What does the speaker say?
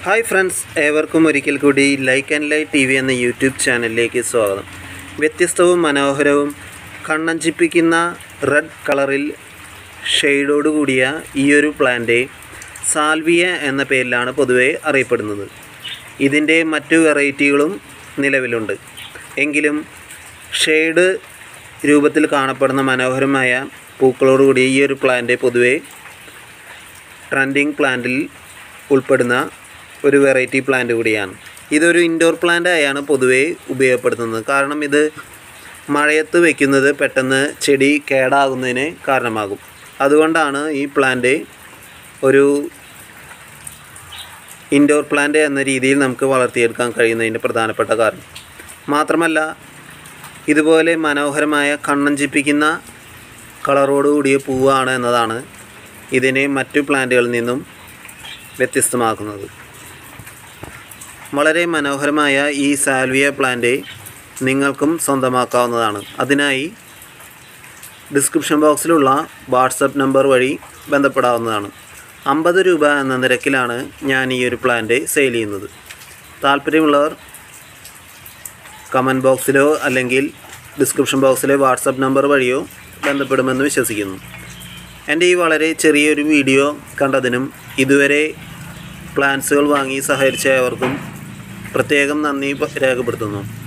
hi friends ഏവർക്കും ഒരിക്കൽ കൂടി like and light T V എന്ന യൂട്യൂബ് ചാനലിലേക്ക് സ്വാഗതം വ്യത്യസ്തവും മനോഹരവും കണ്ണഞ്ചിപ്പിക്കുന്ന റെഡ് കളറിൽ ഷെയ്ഡോട് കൂടിയ ഈ ഒരു പ്ലാന്റ് സാൽവിയ എന്ന പേരിലാണ് പൊതുവെ അറിയപ്പെടുന്നത് ഇതിൻ്റെ മറ്റു വെറൈറ്റികളും നിലവിലുണ്ട് എങ്കിലും ഷെയ്ഡ് രൂപത്തിൽ കാണപ്പെടുന്ന മനോഹരമായ പൂക്കളോട് കൂടിയ ഈ ഒരു പ്ലാന്റ് പൊതുവെ ട്രെൻഡിങ് പ്ലാന്റിൽ ഉൾപ്പെടുന്ന ഒരു വെറൈറ്റി പ്ലാന്റ് കൂടിയാണ് ഇതൊരു ഇൻഡോർ പ്ലാന്റ് ആയാണ് പൊതുവേ ഉപയോഗപ്പെടുത്തുന്നത് കാരണം ഇത് മഴയത്ത് വെക്കുന്നത് പെട്ടെന്ന് ചെടി കേടാകുന്നതിന് കാരണമാകും അതുകൊണ്ടാണ് ഈ പ്ലാന്റ് ഒരു ഇൻഡോർ പ്ലാന്റ് എന്ന രീതിയിൽ നമുക്ക് വളർത്തിയെടുക്കാൻ കഴിയുന്നതിൻ്റെ പ്രധാനപ്പെട്ട കാരണം മാത്രമല്ല ഇതുപോലെ മനോഹരമായ കണ്ണഞ്ചിപ്പിക്കുന്ന കളറോട് കൂടിയ പൂവാണ് എന്നതാണ് ഇതിനെ മറ്റു പ്ലാന്റുകളിൽ നിന്നും വ്യത്യസ്തമാക്കുന്നത് വളരെ മനോഹരമായ ഈ സാൽവിയ പ്ലാന്റ് നിങ്ങൾക്കും സ്വന്തമാക്കാവുന്നതാണ് അതിനായി ഡിസ്ക്രിപ്ഷൻ ബോക്സിലുള്ള വാട്സപ്പ് നമ്പർ വഴി ബന്ധപ്പെടാവുന്നതാണ് അമ്പത് രൂപ എന്ന നിരക്കിലാണ് ഞാൻ ഈ ഒരു പ്ലാന്റ് സെയിൽ ചെയ്യുന്നത് താല്പര്യമുള്ളവർ കമൻറ്റ് ബോക്സിലോ അല്ലെങ്കിൽ ഡിസ്ക്രിപ്ഷൻ ബോക്സിലെ വാട്സപ്പ് നമ്പർ വഴിയോ ബന്ധപ്പെടുമെന്ന് വിശ്വസിക്കുന്നു എൻ്റെ ഈ വളരെ ചെറിയൊരു വീഡിയോ കണ്ടതിനും ഇതുവരെ പ്ലാൻസുകൾ വാങ്ങി സഹകരിച്ച ഏവർക്കും പ്രത്യേകം നന്ദി പ- രേഖപ്പെടുത്തുന്നു